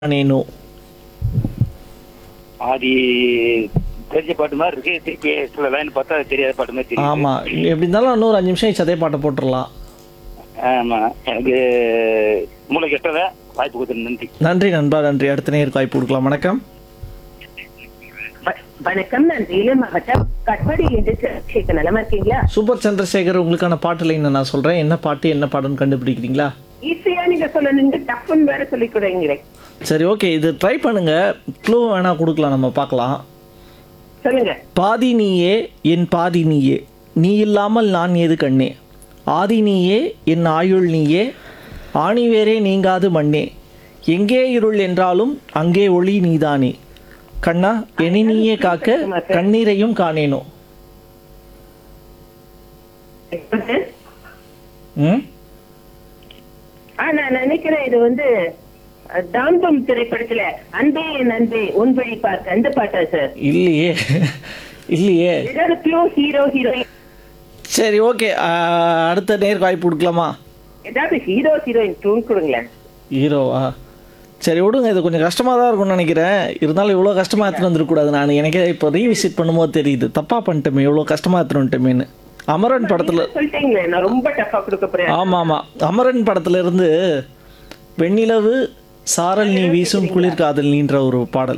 నేను ஆதி தெரிஞ்ச பாட்டு மாதிரி இருக்கு திருப்பி சில லைன் பார்த்தா அது தெரியாத பாட்டு மாதிரி தெரியும் ஆமா எப்படி இருந்தாலும் இன்னொரு அஞ்சு நிமிஷம் கழிச்சு அதே பாட்டை போட்டுடலாம் ஆமா எனக்கு மூளை கெட்டத வாய்ப்பு கொடுத்து நன்றி நன்றி நண்பா நன்றி அடுத்த நேருக்கு வாய்ப்பு கொடுக்கலாம் வணக்கம் வ- வணக்கம் நான் வேலூர் மாவட்டம் கட்பாடி என்று சந்திரசேகர் நலமா இருக்கீங்களா சூப்பர் சந்திரசேகர் உங்களுக்கான பாட்டு லைன் நான் சொல்றேன் என்ன பாட்டு என்ன பாட்டுன்னு கண்டுபிடிக்கிறீங்களா ஈஸியா நீங்க சொல்லணுங்க டப்புன்னு வேற சொல்லி கொடுங்களேன் சரி ஓகே இது ட்ரை பண்ணுங்க க்ளூ வேணா கொடுக்கலாம் நம்ம பார்க்கலாம் சொல்லுங்க பாதி நீயே என் பாதி நீயே நீ இல்லாமல் நான் ஏது கண்ணே ஆதி நீயே என் ஆயுள் நீயே ஆணிவேரே நீங்காது மண்ணே எங்கே இருள் என்றாலும் அங்கே ஒளி நீதானே கண்ணா எனி நீயே காக்க கண்ணீரையும் காணேனோ ம் ஆ நான் நினைக்கிறேன் இது வந்து அஹ், தாம்பம் திரைப்படத்துல அன்பே என் அன்பே உன் வழி பார்க்க அந்த பாட்டா சார் இல்லையே இல்லையே ஏதாவது க்ளூ ஹீரோ ஹீரோயின் சரி ஓகே அடுத்த நேருக்கு வாய்ப்பு கொடுக்கலாமா ஏதாவது ஹீரோ ஹீரோயின் டூன் கொடுங்களேன் ஹீரோவா சரி விடுங்க இது கொஞ்சம் கஷ்டமாக தான் இருக்கும்னு நினைக்கிறேன் இருந்தாலும் இவ்வளோ கஷ்டமாக எடுத்துகிட்டு வந்துருக்கூடாது நான் எனக்கே இப்போ ரீவிசிட் பண்ணும்போது தெரியுது தப்பாக பண்ணிட்டோமே இவ்வளோ கஷ்டமாக எடுத்துட்டு வந்துட்டோமேன்னு அமரன் படத்தில் சொல்லிட்டீங்களே நான் ரொம்ப டஃபா கொடுக்க போறேன் ஆமாம் ஆமாம் அமரன் படத்துல இருந்து வெண்ணிலவு சாரல் நீ வீசும் குளிர் காதல் நீன்ற ஒரு பாடல்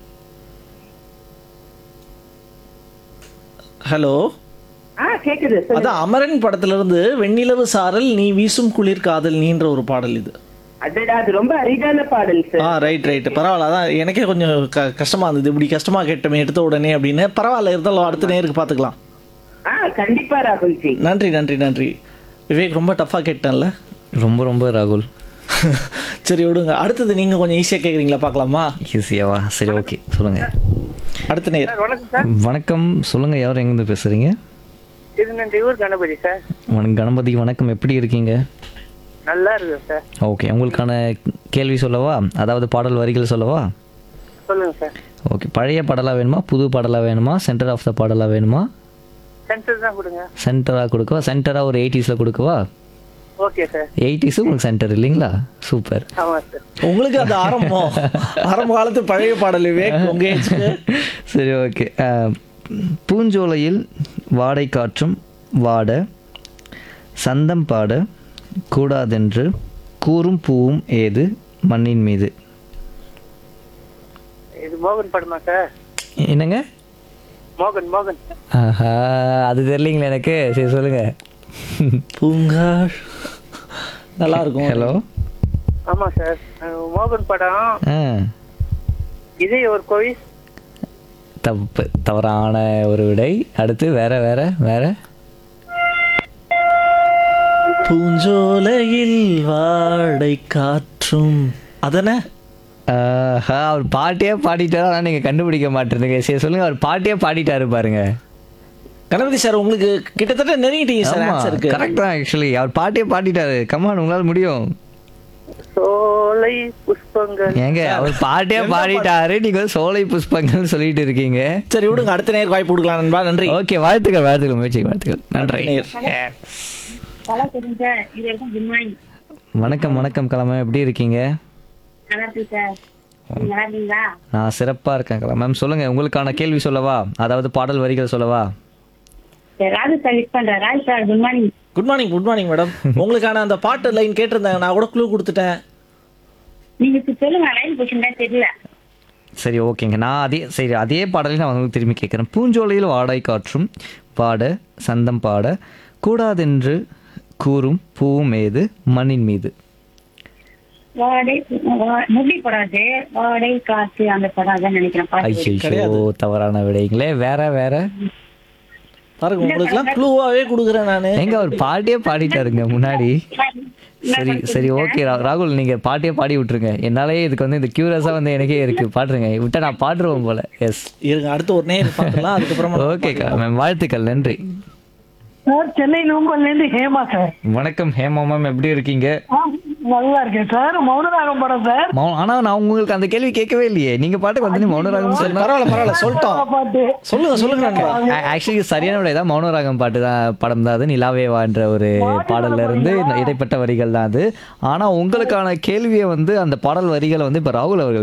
ஹலோ ஆ கேக்குது சொல்லுங்க அதான் அமரன் படத்துல இருந்து வெண்ணிலவு சாரல் நீ வீசும் குளிர் காதல் நீன்ற ஒரு பாடல் இது அடடா அது ரொம்ப அரிதான பாடல் சார் ஆ ரைட் ரைட் பரவாயில்ல அதான் எனக்கே கொஞ்சம் க கஷ்டமாக இருந்தது இப்படி கஷ்டமாக கேட்டோமே எடுத்த உடனே அப்படின்னு பரவாயில்ல இருந்தாலும் அடுத்த நேருக்கு பார்த்துக்கலாம் ஆ கண்டிப்பா ராகுல்ஜி நன்றி நன்றி நன்றி விவேக் ரொம்ப டஃப்பாக கேட்டேன்ல ரொம்ப ரொம்ப ராகுல் சரி விடுங்க அடுத்தது நீங்கள் கொஞ்சம் ஈஸியாக கேட்குறீங்களா பார்க்கலாமா ஈஸியாவா சரி ஓகே சொல்லுங்க அடுத்த நேர் வணக்கம் சார் வணக்கம் சொல்லுங்க யார் எங்கேருந்து பேசுறீங்க இது நன்றி ஊர் கணபதி சார் வணக்கம் கணபதி வணக்கம் எப்படி இருக்கீங்க நல்லா இருக்கு சார் ஓகே உங்களுக்கான கேள்வி சொல்லவா அதாவது பாடல் வரிகள் சொல்லவா சொல்லுங்க சார் ஓகே பழைய பாடலாக வேணுமா புது பாடலாக வேணுமா சென்டர் ஆஃப் த பாடலாக வேணுமா சென்டர் தான் கொடுங்க சென்டராக கொடுக்கவா சென்டராக ஒரு எயிட்டிஸில் கொடுக்கவா ஓகே சார் எயிட்டிஸு உங்களுக்கு சென்டர் இல்லைங்களா சூப்பர் ஆமா சார் உங்களுக்கு அது ஆரம்பம் ஆரம்ப காலத்து பழைய பாடல் விவேக் உங்கள் ஏஜ்க்கு சரி ஓகே பூஞ்சோலையில் வாடை காற்றும் வாட சந்தம் பாட கூடாதென்று கூறும் பூவும் ஏது மண்ணின் மீது இது மோகன் படமா சார் என்னங்க மோகன் மோகன் ஆஹா அது தெரியலீங்களா எனக்கு சரி சொல்லுங்க பூங்கார் நல்லா இருக்கும் ஹலோ ஆமா சார் மோகன் படம் ஆ இதே ஒரு கோவில் தப்பு தவறான ஒரு விடை அடுத்து வேற வேற வேற பூஞ்சோலையில் வாடை காற்றும் அதனே ஆஹா, அவர் பாட்டியே பாடிட்டாரு ஆனால் நீங்கள் கண்டுபிடிக்க மாட்டேறீங்க சரி சொல்லுங்க அவர் பாட்டியே பாடிட்டாரு பாருங்க கணபதி சார் உங்களுக்கு கிட்டத்தட்ட நெருங்கிட்டீங்க சார் ஆன்சருக்கு கரெக்ட் தான் ஆக்சுவலி அவர் பாட்டியே பாடிட்டாரு கமான் உங்களால் முடியும் சோலை புஷ்பங்கள் ஏங்க அவர் பாட்டே பாடிட்டாரு நீங்க வந்து சோலை புஷ்பங்கள் சொல்லிட்டு இருக்கீங்க சரி விடுங்க அடுத்த நேருக்கு வாய்ப்பு கொடுக்கலாம் நண்பா நன்றி ஓகே வாழ்த்துக்கள் வாழ்த்துக்கள் முயற்சி வாழ்த்துக்கள் நன்றி நேர். நல்லா தெரியும் சார் இது வரைக்கும் குட் மார்னிங் வணக்கம் வணக்கம் கிழமை எப்படி இருக்கீங்க நல்லா இருக்கு சார் நீங்க நல்லா இருக்கீங்களா நான் சிறப்பா இருக்கேன் கிழமை மேம் சொல்லுங்க உங்களுக்கான கேள்வி சொல்லவா அதாவது பாடல் வரிகள் சொல்லவா சரி ராஜு சார் விட் பண்றேன் Raju sir good morning good morning good morning madam உங்களுக்கான அந்த பாட்டு லைன் கேட்டிருந்தாங்க நான் கூட க்ளூ கொடுத்துட்டேன் நீங்க இப்ப சொல்லுங்க லைன் கொஸ்டின் தான் தெரியல சரி ஓகேங்க நான் அதே சரி அதே பாடலை நான் உங்களுக்கு திரும்பி கேட்குறேன் பூஞ்சோலையில் வாடை காற்றும் பாட சந்தம் பாட கூடாதென்று கூறும் பூவும் ஏது மண்ணின் மீது வாடை வா- முடி படாது வாடை காத்து அந்த படம் தான் நினைக்கிறேன் பாட்டு ஐயோ தவறான விடைங்களே வேற வேற பாருங்க உங்களுக்குலாம் க்ளூவாவே கொடுக்குறேன் நான் எங்க அவர் பாட்டியே பாடிட்டாருங்க முன்னாடி சரி சரி ஓகே ராகுல் நீங்க பாட்டியே பாடி விட்டுருங்க என்னாலே இதுக்கு வந்து இந்த கியூரஸா வந்து எனக்கே இருக்கு பாடுறேங்க விட்டா நான் பாடுருவேன் போல எஸ் இருங்க அடுத்து ஒரு நேர் பார்க்கலாம் அதுக்கப்புறமா ஓகே மேம் வாழ்த்துக்கள் நன்றி சார் சென்னை நூம்பல்ல இருந்து ஹேமா சார் வணக்கம் ஹேமா மேம் எப்படி இருக்கீங்க ஆ, நல்லா இருக்கேன் சார் மௌனராகம் படம் சார் மௌ- ஆனா நான் உங்களுக்கு அந்த கேள்வி கேட்கவே இல்லையே நீங்க பாட்டுக்கு வந்து மௌனராகம் சரி சொன்னா பரவாயில்ல பரவாயில்ல சொல்லிட்டோம் பாட்டு சொல்லுங்க சொல்லுங்க நண்பா ஆக்சுவலி சரியான விடை தான் மௌனராகம் பாட்டு தான் படம் தான் அது நிலாவே வான்ற ஒரு பாடல்ல இருந்து இடைப்பட்ட வரிகள் தான் அது ஆனா உங்களுக்கான கேள்வியை வந்து அந்த பாடல் வரிகளை வந்து இப்ப ராகுல் அவர்கள்